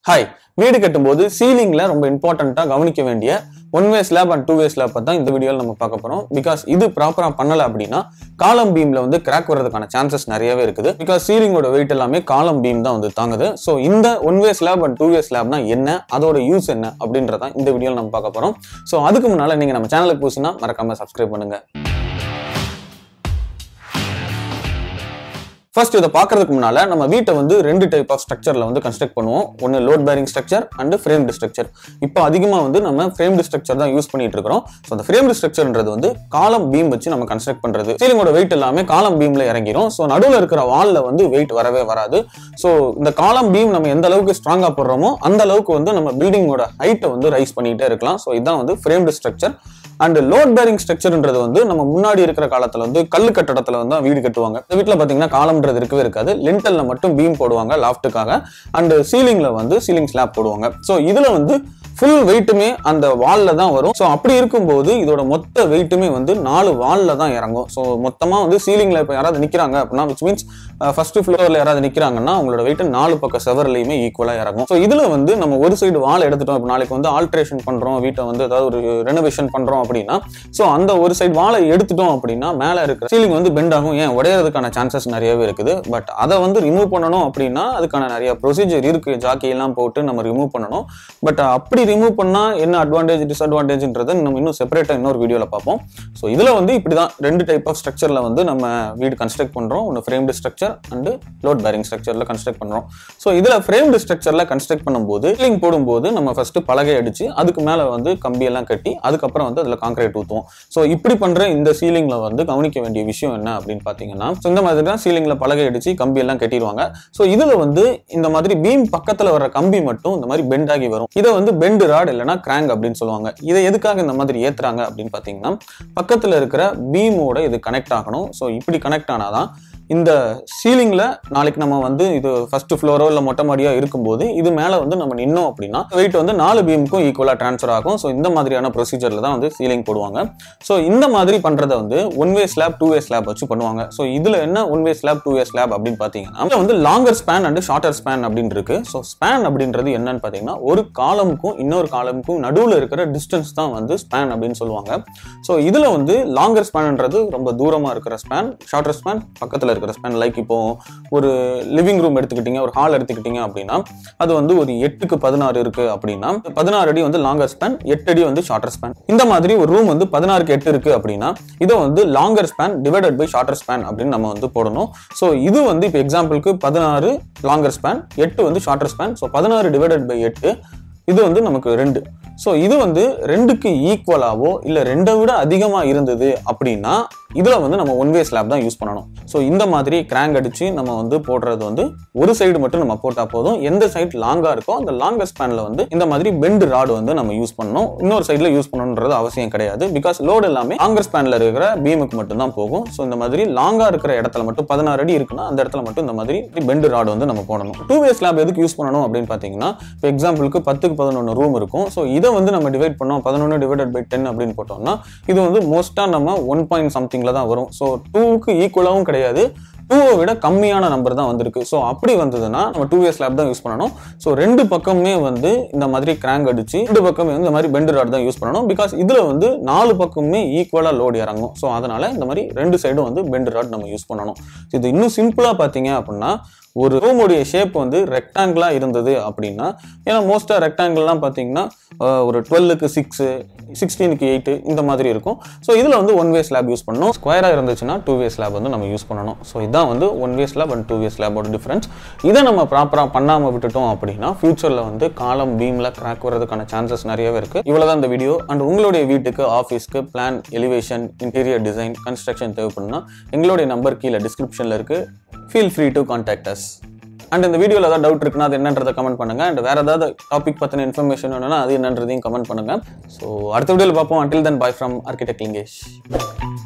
hi வீடு கட்டும்போது சீலிங்ல ரொம்ப இம்பார்ட்டண்ட்டா கவனிக்க வேண்டிய one way slab and two way slab தான் இந்த வீடியோவில் நம்ம பார்க்க போறோம் பிகாஸ் இது ப்ராப்பரா பண்ணல அப்படின்னா காலம் பீம்ல வந்து கிராக் வர்றதுக்கான சான்சஸ் நிறையவே இருக்குது பிகாஸ் சீலிங்கோட வெயிட் எல்லாமே காலம் பீம் தான் வந்து தாங்குது ஸோ இந்த one way slab and two way ஸ்லாப்னா என்ன அதோட யூஸ் என்ன அப்படின்றதான் இந்த வீடியோவில் நம்ம பார்க்க போறோம் ஸோ அதுக்கு முன்னால நீங்க நம்ம சேனலுக்கு புதுசுனா மறக்காம சப்ஸ்கிரைப் பண்ணுங்க ஃபர்ஸ்ட் இதை பார்க்கறதுக்கு முன்னால நம்ம வீட்டை வந்து ரெண்டு டைப் ஆஃப் ஸ்ட்ரக்சர்ல வந்து கன்ஸ்ட்ரக்ட் பண்ணுவோம் ஒன்று load bearing structure and framed structure இப்போ அதிகமாக வந்து நம்ம ஃப்ரேம்டு ஸ்ட்ரக்சர் தான் யூஸ் பண்ணிட்டு இருக்கிறோம் ஸோ அந்த ஃப்ரேம்டு ஸ்ட்ரக்சர்ன்றது வந்து காலம் பீம் வச்சு நம்ம கன்ஸ்ட்ரக்ட் பண்றது சீலிங்கோட வெயிட் எல்லாமே காலம் பீம்ல இறங்கிரும் ஸோ நடுவில் இருக்கிற வால்ல வந்து வெயிட் வரவே வராது ஸோ இந்த காலம் பீம் நம்ம எந்த அளவுக்கு ஸ்ட்ராங்கா போடுறோமோ அந்த அளவுக்கு வந்து நம்ம பில்டிங்கோட ஹைட்டை வந்து ரைஸ் பண்ணிட்டே இருக்கலாம் ஸோ இதான் வந்து framed structure and load bearing ஸ்ட்ரக்சர்ன்றது வந்து நம்ம முன்னாடி இருக்கிற காலத்துல வந்து கல் கட்டடத்துல வந்து வீடு கட்டுவாங்க இந்த வீட்டில் பார்த்தீங்கன்னா காலம்ன்றது இருக்கவே இருக்காது லிண்டல்ல மட்டும் பீம் போடுவாங்க லாஃப்ட்டுக்காக அண்ட் சீலிங்ல வந்து சீலிங் ஸ்லாப் போடுவாங்க ஸோ இதுல வந்து ஃபுல் வெயிட்டுமே அந்த வால்ல தான் வரும் ஸோ அப்படி இருக்கும்போது இதோட மொத்த வெயிட்டுமே வந்து நாலு வால்ல தான் இறங்கும் ஸோ மொத்தமாக வந்து சீலிங்ல இப்போ யாராவது நிற்கிறாங்க அப்படின்னா விச் மீன்ஸ் ஃபர்ஸ்ட் ஃப்ளோரில் யாராவது நிற்கிறாங்கன்னா அவங்களோட வெயிட் நாலு பக்க செவர்லையுமே ஈக்குவலாக இறங்கும் ஸோ இதில் வந்து நம்ம ஒரு சைடு வால் எடுத்துட்டோம் இப்போ நாளைக்கு வந்து ஆல்ட்ரேஷன் பண்ணுறோம் வீட்டை வந்து ஏதாவது ஒரு ரெனோவேஷன் பண்ணுறோம் அப்படின்னா ஸோ அந்த ஒரு சைடு வாலை எடுத்துட்டோம் அப்படின்னா மேலே இருக்கிற சீலிங் வந்து பெண்ட் ஆகும் ஏன் உடையறதுக்கான சான்சஸ் நிறையவே இருக்குது பட் அதை வந்து ரிமூவ் பண்ணணும் அப்படின்னா அதுக்கான நிறைய ப்ரொசீஜர் இருக்கு ஜாக்கி எல்லாம் போட்டு நம்ம ரிமூவ் பண்ணணும் பட் அப்படி ரிமூவ் பண்ணா என்ன அட்வான்டேஜ் டிஸ்அட்வான்டேஜ்ன்றதை நம்ம இன்னும் செப்பரேட்டா இன்னொரு வீடியோல பார்ப்போம் ஸோ இதுல வந்து இப்படிதான் ரெண்டு டைப் ஆஃப் ஸ்ட்ரக்சர்ல வந்து நம்ம வீடு கன்ஸ்ட்ரக்ட் பண்றோம் ஒன்று framed structure and load bearing ஸ்ட்ரக்சர்ல கன்ஸ்ட்ரக்ட் பண்றோம் ஸோ இதுல ஃப்ரேம்டு ஸ்ட்ரக்சர்ல கன்ஸ்ட்ரக்ட் பண்ணும்போது சீலிங் போடும்போது நம்ம ஃபர்ஸ்ட் பலகை அடிச்சு அதுக்கு மேல வந்து கம்பி எல்லாம் கட்டி அதுக்கப்புறம் வந்து அதுல கான்கிரீட் ஊற்றுவோம் ஸோ இப்படி பண்ற இந்த சீலிங்ல வந்து கவனிக்க வேண்டிய விஷயம் என்ன அப்படின்னு பாத்தீங்கன்னா so இந்த மாதிரி தான் சீலிங்ல பலகை அடிச்சு கம்பி எல்லாம் கட்டிடுவாங்க ஸோ இதுல வந்து இந்த மாதிரி பீம் பக்கத்துல வர கம்பி மட்டும் இந்த மாதிரி பெண்ட் ஆகி வரும் இதை வந்து பெண்டு ராட் இல்லைன்னா கிராங்க் அப்படின்னு சொல்லுவாங்க இதை எதுக்காக இந்த மாதிரி ஏத்துறாங்க அப்படின்னு பாத்தீங்கன்னா பக்கத்துல இருக்கிற பீமோட இது கனெக்ட் ஆகணும் ஸோ இப்படி கனெக்ட் ஆனாதான் இந்த சீலிங்ல நாளைக்கு நம்ம வந்து இது ஃபர்ஸ்ட் ஃப்ளோரோ இல்லை மொட்டை மாடியோ இருக்கும்போது இது மேலே வந்து நம்ம நின்னோம் அப்படின்னா வெயிட் வந்து நாலு பீமுக்கும் ஈக்குவலாக ட்ரான்ஸ்ஃபர் ஆகும் ஸோ இந்த மாதிரியான ப்ரொசீஜரில் தான் வந்து சீலிங் போடுவாங்க ஸோ இந்த மாதிரி பண்ணுறத வந்து one way slab two way slab வச்சு பண்ணுவாங்க ஸோ இதில் என்ன one way slab two way slab அப்படின்னு பார்த்தீங்கன்னா இதுல வந்து longer span and shorter span அப்படின்னு இருக்கு ஸோ ஸ்பேன் அப்படின்றது என்னன்னு பார்த்தீங்கன்னா ஒரு காலமுக்கும் இன்னொரு காலமுக்கும் நடுவில் இருக்கிற டிஸ்டன்ஸ் தான் வந்து ஸ்பேன் அப்படின்னு சொல்லுவாங்க ஸோ இதில் வந்து லாங்கர் ஸ்பேன்ன்றது ரொம்ப தூரமாக இருக்கிற ஸ்பேன் ஷார்ட்டர் ஸ்பேன் பக்கத்தில் இருக்கிற ஸ்பேன் லைக் இப்போ ஒரு லிவிங் ரூம் எடுத்துக்கிட்டீங்க ஒரு ஹால் எடுத்துக்கிட்டீங்க அப்படின்னா அது வந்து ஒரு எட்டுக்கு பதினாறு இருக்கு அப்படின்னா பதினாறு அடி வந்து லாங்கர் ஸ்பேன் எட்டு அடி வந்து ஷார்ட்டர் ஸ்பேன் இந்த மாதிரி ஒரு ரூம் வந்து பதினாறுக்கு எட்டு இருக்கு அப்படின்னா இதை வந்து longer span divided by shorter span அப்படின்னு நம்ம வந்து போடணும் ஸோ இது வந்து இப்போ எக்ஸாம்பிளுக்கு பதினாறு லாங்கர் ஸ்பேன் எட்டு வந்து ஷார்ட்டர் ஸ்பேன் ஸோ பதினாறு டிவைடட் பை எட்டு இது வந்து நமக்கு ரெண்டு ஸோ இது வந்து ரெண்டுக்கு ஈக்குவலாவோ இல்லை ரெண்டை விட அதிகமாக இருந்தது அப்படின்னா இதில் வந்து நம்ம ஒன் வே ஸ்லாப் தான் யூஸ் பண்ணணும் ஸோ இந்த மாதிரி கிராங்க் அடிச்சு நம்ம வந்து போடுறது வந்து ஒரு சைடு மட்டும் நம்ம போட்டால் போதும் எந்த சைடு லாங்காக இருக்கோ அந்த லாங்கர் ஸ்பேனில் வந்து இந்த மாதிரி பெண்டு ராடு வந்து நம்ம யூஸ் பண்ணணும் இன்னொரு சைடில் யூஸ் பண்ணணுன்றது அவசியம் கிடையாது பிகாஸ் லோடு எல்லாமே லாங்கர் ஸ்பேனில் இருக்கிற பீமுக்கு மட்டும் தான் போகும் ஸோ இந்த மாதிரி லாங்காக இருக்கிற இடத்துல மட்டும் பதினாறு அடி இருக்குன்னா அந்த இடத்துல மட்டும் இந்த மாதிரி பெண்டு ராடு வந்து நம்ம போடணும் டூ வே ஸ்லாப் எதுக்கு யூஸ் பண்ணணும் அப்படின்னு பார்த்தீங்கன்னா இப்போ எக்ஸாம்பிளுக்கு பத்துக்கு பதினொன்று ரூம் இருக்கும் ஸோ இதை வந்து நம்ம டிவைட் பண்ணோம் பதினொன்று டிவைடட் பை டென் அப்படின்னு போட்டோம்னா இது வந்து மோஸ்ட்டாக நம்ம ஒன் பாயிண்ட் சம்திங்கில் தான் வரும் ஸோ டூக்கு ஈக்குவலாகவும் கிடையாது டூவை விட கம்மியான நம்பர் தான் வந்திருக்கு ஸோ அப்படி வந்ததுன்னா நம்ம டூ இயர்ஸ் லேப் தான் யூஸ் பண்ணணும் ஸோ ரெண்டு பக்கமே வந்து இந்த மாதிரி கிராங்க் அடிச்சு ரெண்டு பக்கமே வந்து இந்த மாதிரி பெண்டு ராட் தான் யூஸ் பண்ணணும் பிகாஸ் இதில் வந்து நாலு பக்கமே ஈக்குவலாக லோடு இறங்கும் ஸோ அதனால இந்த மாதிரி ரெண்டு சைடும் வந்து பெண்டு ராட் நம்ம யூஸ் பண்ணணும் இது இன்னும் சிம்பிளாக பார்த்தீங்க அப்படின்னா ஒரு ரூமுடைய ஷேப் வந்து ரெக்டாங்கிளாக இருந்தது அப்படின்னா ஏன்னா மோஸ்ட்டாக ரெக்டாங்கிள்லாம் பார்த்தீங்கன்னா அஹ், ஒரு டுவெல்லுக்கு சிக்ஸு சிக்ஸ்டீனுக்கு எயிட்டு இந்த மாதிரி இருக்கும் ஸோ இதில் வந்து ஒன் வே ஸ்லாப் யூஸ் பண்ணணும் ஸ்கொயராக இருந்துச்சுன்னா டூ வே ஸ்லாப் வந்து நம்ம யூஸ் பண்ணணும் ஸோ இதான் வந்து one way slab and two way ஸ்லாபோட டிஃப்ரென்ஸ் இதை நம்ம ப்ராப்பராக பண்ணாமல் விட்டுட்டோம் அப்படின்னா ஃபியூச்சரில் வந்து காலம் பீமில் கிராக் வரதுக்கான சான்சஸ் நிறையவே இருக்குது இவ்வளோதான் இந்த வீடியோ அண்ட் உங்களுடைய வீட்டுக்கு ஆஃபீஸ்க்கு plan elevation interior design construction தேவைப்படுனா எங்களுடைய நம்பர் கீழே டிஸ்கிரிப்ஷனில் இருக்குது feel free to contact us and இந்த வீடியோவில் ஏதாவது டவுட் இருக்குன்னா அது என்னன்றதை கமெண்ட் பண்ணுங்க அண்ட் வேற ஏதாவது டாபிக் பற்றின இன்ஃபர்மேஷன் வேணும்னா அது என்னன்றதையும் கமெண்ட் பண்ணுங்க ஸோ அடுத்த வீடியோவில் பார்ப்போம் until then bye from architect Lingesh